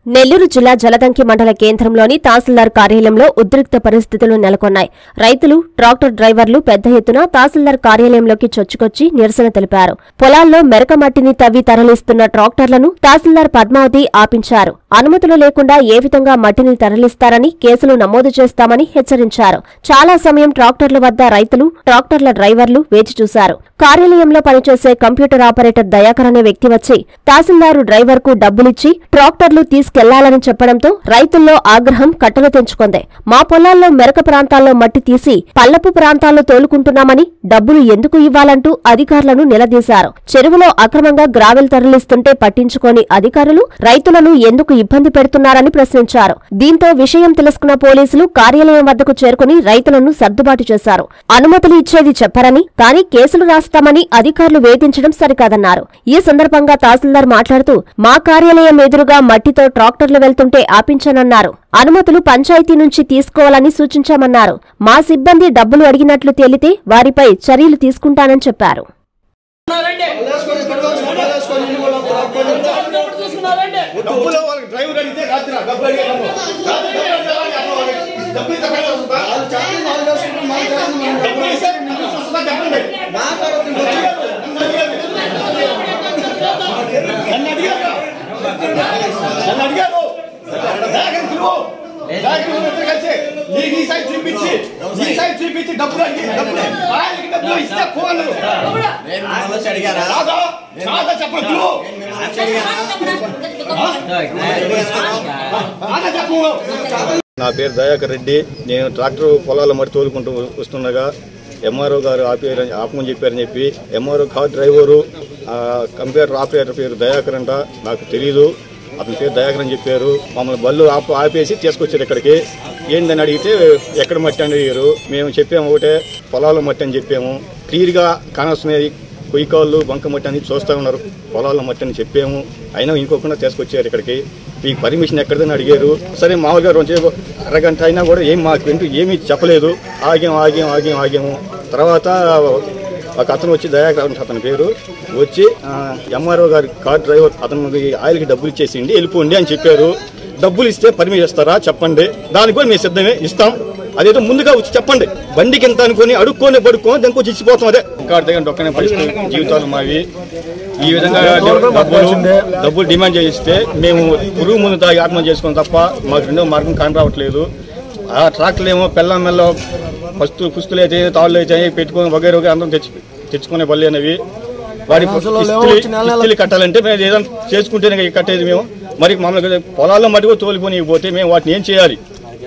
నెల్లూరు జిల్లా జలదంకి మండల కేంద్రంలోని తహసీల్దార్ కార్యాలయంలో ఉద్రిక్త పరిస్థితులు నెలకొన్నాయి రైతులు ట్రాక్టర్ డ్రైవర్లు పెద్ద ఎత్తున తహసీల్దార్ కార్యాలయంలోకి చొచ్చుకొచ్చి నిరసన తెలిపారు పొలాల్లో మెరక మట్టిని తవ్వి తరలిస్తున్న ట్రాక్టర్లను తహసీల్దార్ పద్మావతి ఆపించారు అనుమతులు లేకుండా ఏ విధంగా మట్టిని తరలిస్తారని కేసులు నమోదు చేస్తామని హెచ్చరించారు చాలా సమయం ట్రాక్టర్ల వద్ద రైతులు ట్రాక్టర్ల డ్రైవర్లు వేచి చూశారు కార్యాలయంలో పనిచేసే కంప్యూటర్ ఆపరేటర్ దయాకర్ అనే వ్యక్తి వచ్చి తహసీల్దారు డ్రైవర్ కు డబ్బులిచ్చి ట్రాక్టర్లు తీసుకెళ్లాలని చెప్పడంతో రైతుల్లో ఆగ్రహం కట్టలు తెంచుకుంది మా పొలాల్లో మెరక ప్రాంతాల్లో మట్టి తీసి పల్లపు ప్రాంతాల్లో తోలుకుంటున్నామని డబ్బులు ఎందుకు ఇవ్వాలంటూ అధికారులను నిలదీశారు చెరువులో అక్రమంగా గ్రావెల్ తరలిస్తుంటే పట్టించుకోని అధికారులు రైతులను ఎందుకు ఇబ్బంది పెడుతున్నారని ప్రశ్నించారు దీంతో విషయం తెలుసుకున్న పోలీసులు కార్యాలయం వద్దకు చేరుకుని రైతులను సర్దుబాటు చేశారు అనుమతులు ఇచ్చేది చెప్పరని కానీ కేసులు రాస్తామని అధికారులు వేధించడం సరికాదన్నారు ఈ సందర్భంగా తహసీల్దార్ మాట్లాడుతూ మా కార్యాలయం ఎదురుగా మట్టితో ట్రాక్టర్లు వెళ్తుంటే ఆపించానన్నారు అనుమతులు పంచాయతీ నుంచి తీసుకోవాలని సూచించామన్నారు మా సిబ్బంది డబ్బులు అడిగినట్లు తేలితే వారిపై చర్యలు తీసుకుంటానని చెప్పారు డబ్బులు వాళ్ళకి డ్రైవర్ అడిగితే రాత్రి డబ్బులు అడిగాము డబ్బులు ఇస్తే పైన వస్తుందా? డబ్బులు ఇస్తే ఇంటికి వస్తుందా? చెప్పండి. నన్ను అడిగారు నన్ను అడిగారు దాగని పిలువు. దాగని పిలువు ఇద్దరు కలిసి. నీకు ఈ సైడ్ చూపించి ఈ సైడ్ చూపించి డబ్బులు అడిగి డబ్బులు ఆయనకి డబ్బులు ఇస్తే పోను రాదా రాదా చెప్పండి పిలువు. రాదా చెప్పు నా పేరు దయాకర్ రెడ్డి నేను ట్రాక్టర్ పొలాల మట్టి తోలుకుంటూ వస్తుండగా ఎంఆర్ఓ గారు ఆపేరు ఆపమని చెప్పారని చెప్పి ఎంఆర్ఓ కార్ డ్రైవరు ఆ, కంప్యూటర్ ఆపరేటర్ పేరు దయాకర్ అంట నాకు తెలీదు అతని పేరు దయాకర్ అని చెప్పారు మమ్మల్ని బళ్ళు ఆప ఆపేసి తీసుకొచ్చారు ఇక్కడికి ఏందని అడిగితే ఎక్కడ మట్టి అని అడిగారు మేము చెప్పాము ఒకటే పొలాల మట్టి అని చెప్పాము క్లియర్గా కానొస్తున్నాయి కొయ్యి కాళ్ళు బంక మట్టి అని చూస్తూ ఉన్నారు పొలాల మట్టి అని చెప్పాము అయినా ఇంకొకకుండా తీసుకొచ్చారు ఇక్కడికి మీకు పర్మిషన్ ఎక్కడిదని అడిగారు సరే మామూలుగా రెండు అరగంట అయినా కూడా ఏం మాకు వింటూ ఏమీ చెప్పలేదు ఆగాం ఆగాం ఆగాం ఆగాము తర్వాత ఒక అతను వచ్చి దయాకర్ అంటే అతని పేరు వచ్చి ఎంఆర్ఓ గారి కార్ డ్రైవర్ అతనికి ఆయిల్కి డబ్బులు ఇచ్చేసిండి వెళ్ళిపోండి అని చెప్పారు డబ్బులు ఇస్తే పర్మిషన్ ఇస్తారా చెప్పండి దానికి కూడా మేము సిద్ధమే ఇస్తాం అదేదో ముందుగా వచ్చి చెప్పండి బండికి ఎంత అనుకొని అడుక్కొని పడుకొని దానికి వచ్చి ఇచ్చిపోతాం అదే ఇంకా దగ్గర డొక్కనే పరిస్థితి జీవితాలు మావి ఈ విధంగా డబ్బులు డబ్బులు డిమాండ్ చేయిస్తే మేము పురుగు ముందు తాగి ఆత్మహత్య చేసుకుని తప్ప మాకు రెండో మార్గం కాని రావట్లేదు ఆ ట్రాక్టర్లు ఏమో పెళ్ళం మెల్ల ఫస్ట్ పుస్తులు అయితే తాళ్ళు అయితే పెట్టుకొని వగైరు వగైరు అందరం తెచ్చి తెచ్చుకునే బల్లి అనేవి వారి కిస్తులు కిస్తులు కట్టాలంటే మేము ఏదైనా చేసుకుంటేనే కదా కట్టేది మేము మరి మామూలుగా పొలాల్లో మటుకు తోలిపోయి పోతే మేము వాటిని ఏం చేయాలి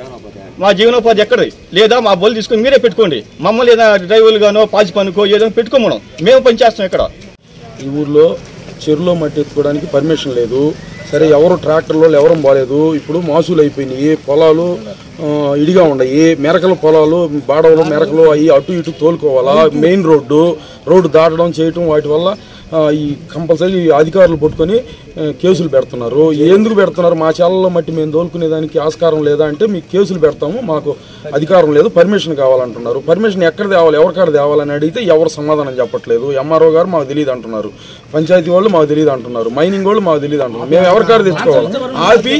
మా జీవనోపాధి ఎక్కడ లేదా మా బోలు తీసుకొని మీరే పెట్టుకోండి మమ్మల్ని ఏదైనా డ్రైవర్లు గానో పాచి పనుకో ఏదైనా పెట్టుకోమనం మేము పని చేస్తాం ఇక్కడ ఈ ఊర్లో చెరువులో మట్టి ఎత్తుకోవడానికి పర్మిషన్ లేదు సరే ఎవరు ట్రాక్టర్లో ఎవరు బాలేదు ఇప్పుడు మాసులు అయిపోయినాయి పొలాలు ఆ, ఇడిగా ఉన్నాయి మెరకల పొలాలు బాడవలు మెరకలు అవి అటు ఇటు తోలుకోవాలా మెయిన్ రోడ్డు రోడ్డు దాటడం చేయటం వాటి వల్ల ఆ, ఈ కంపల్సరీ అధికారులు పట్టుకొని ఆ, కేసులు పెడుతున్నారు ఎందుకు పెడుతున్నారు మా చేలలో మట్టి మేము తోలుకునే దానికి ఆస్కారం లేదా అంటే మీకు కేసులు పెడతాము మాకు అధికారం లేదు పర్మిషన్ కావాలంటున్నారు పర్మిషన్ ఎక్కడ తేవాలి ఎవరికాడ తేవాలని అడిగితే ఎవరు సమాధానం చెప్పట్లేదు ఎంఆర్ఓ గారు మాకు తెలియదు అంటున్నారు పంచాయతీ వాళ్ళు మాకు తెలియదు అంటున్నారు మైనింగ్ వాళ్ళు మాకు తెలియదు అంటున్నారు మేము ఎవరికాడ తెచ్చుకోవాలి ఆపి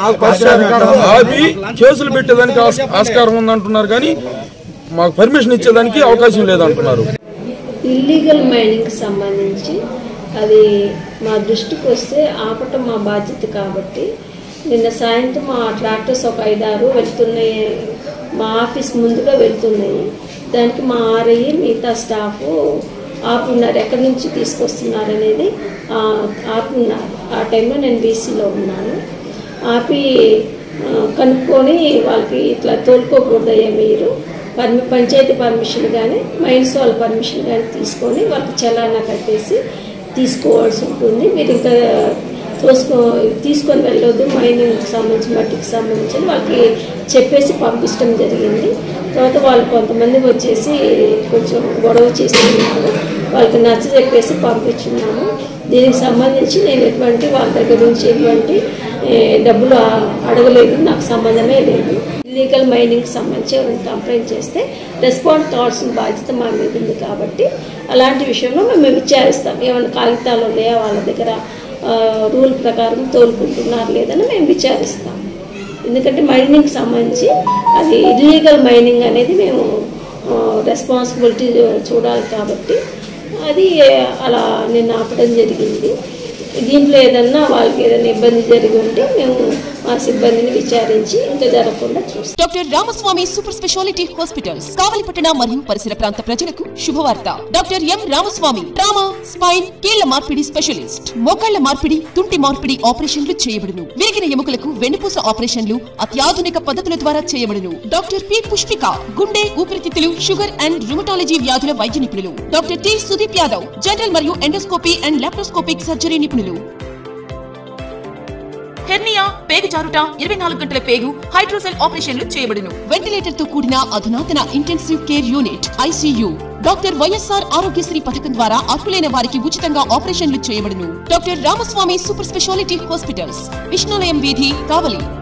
ఆపి కేసులు పెట్టేదానికి ఆస్- ఆస్కారం ఉందంటున్నారు కానీ మాకు పర్మిషన్ ఇచ్చేదానికి అవకాశం లేదంటున్నారు ఇల్లీగల్ మైనింగ్కి సంబంధించి అది మా దృష్టికి వస్తే ఆపటం మా బాధ్యత కాబట్టి నిన్న సాయంత్రం మా ట్రాక్టర్స్ ఒక ఐదారు వెళ్తున్నాయి మా ఆఫీస్ ముందుగా వెళ్తున్నాయి దానికి మా ఆర్ఐ మిగతా స్టాఫ్ ఆపున్నారు ఎక్కడి నుంచి తీసుకొస్తున్నారు అనేది ఆ, ఆపున్నారు ఆ టైంలో నేను బీసీలో ఉన్నాను ఆపి ఆ, కనుక్కొని వాళ్ళకి ఇట్లా తోలుకోకూడదయ్యా మీరు పర్మి పంచాయతీ పర్మిషన్ కానీ మైన్స్ వాళ్ళ పర్మిషన్ కానీ తీసుకొని వాళ్ళకి చలానా కట్టేసి తీసుకోవాల్సి ఉంటుంది మీరు ఇంకా తోసుకో తీసుకొని వెళ్ళొద్దు మైనింగ్కి సంబంధించి మట్టికి సంబంధించి అని వాళ్ళకి చెప్పేసి పంపించడం జరిగింది తర్వాత వాళ్ళు కొంతమంది వచ్చేసి కొంచెం గొడవ చేసి వాళ్ళకి నచ్చ చెప్పేసి పంపించున్నాము దీనికి సంబంధించి నేను ఎటువంటి వాళ్ళ దగ్గర నుంచి ఎటువంటి ఏ, డబ్బులు ఆ- అడగలేదు నాకు సంబంధమే లేదు ఇల్లీగల్ మైనింగ్కి సంబంధించి ఎవరైనా కంప్లైంట్ చేస్తే రెస్పాండ్ కావాల్సిన బాధ్యత మా మీద ఉంది కాబట్టి అలాంటి విషయంలో మేము విచారిస్తాం ఏమైనా కాగితాలు ఉన్నాయా వాళ్ళ దగ్గర ఆ, రూల్ ప్రకారం తోలుకుంటున్నారు లేదని మేము విచారిస్తాం ఎందుకంటే మైనింగ్కి సంబంధించి అది ఇల్లీగల్ మైనింగ్ అనేది మేము రెస్పాన్సిబిలిటీ చూడాలి కాబట్టి అది అలా నిన్న ఆపడం జరిగింది దీంట్లో ఏదన్నా వాళ్ళకి ఏదైనా ఇబ్బంది జరిగి ఉంటే మేము మా సిబ్బందిని విచారించి ఇంకా జరగకుండా చూస్తాం doctor Ramaswamy super speciality hospitals కావలిపట్టణ మరియు పరిసర ప్రాంత ప్రజలకు శుభవార్త doctor M Ramaswamy trauma spine కీళ్ల మార్పిడి స్పెషలిస్ట్ మోకాళ్ల మార్పిడి తుంటి మార్పిడి ఆపరేషన్లు చేయబడును విరిగిన ఎముకలకు వెన్నుపూస ఆపరేషన్లు అత్యాధునిక పద్ధతుల ద్వారా చేయబడును డాక్టర్ పి పుష్పిక గుండె ఊపిరితిత్తులు షుగర్ అండ్ రుమటాలజీ వ్యాధుల వైద్య నిపుణులు doctor T Sudeep Yadav general మరియు ఎండోస్కోపీ అండ్ లాప్రోస్కోపిక్ సర్జరీ నిపుణులు హెర్నియా పేగు జారుట ఇరవై నాలుగు గంటల పేగు హైడ్రోసెల్ ఆపరేషన్లు చేయబడును వెంటిలేటర్ తో కూడిన అధునాతన intensive care unit ICU doctor YSR Aarogyasri పథకం ద్వారా అర్హులైన వారికి ఉచితంగా ఆపరేషన్లు చేయబడును doctor Ramaswamy super speciality hospitals Vishnulayam వీధి కావలి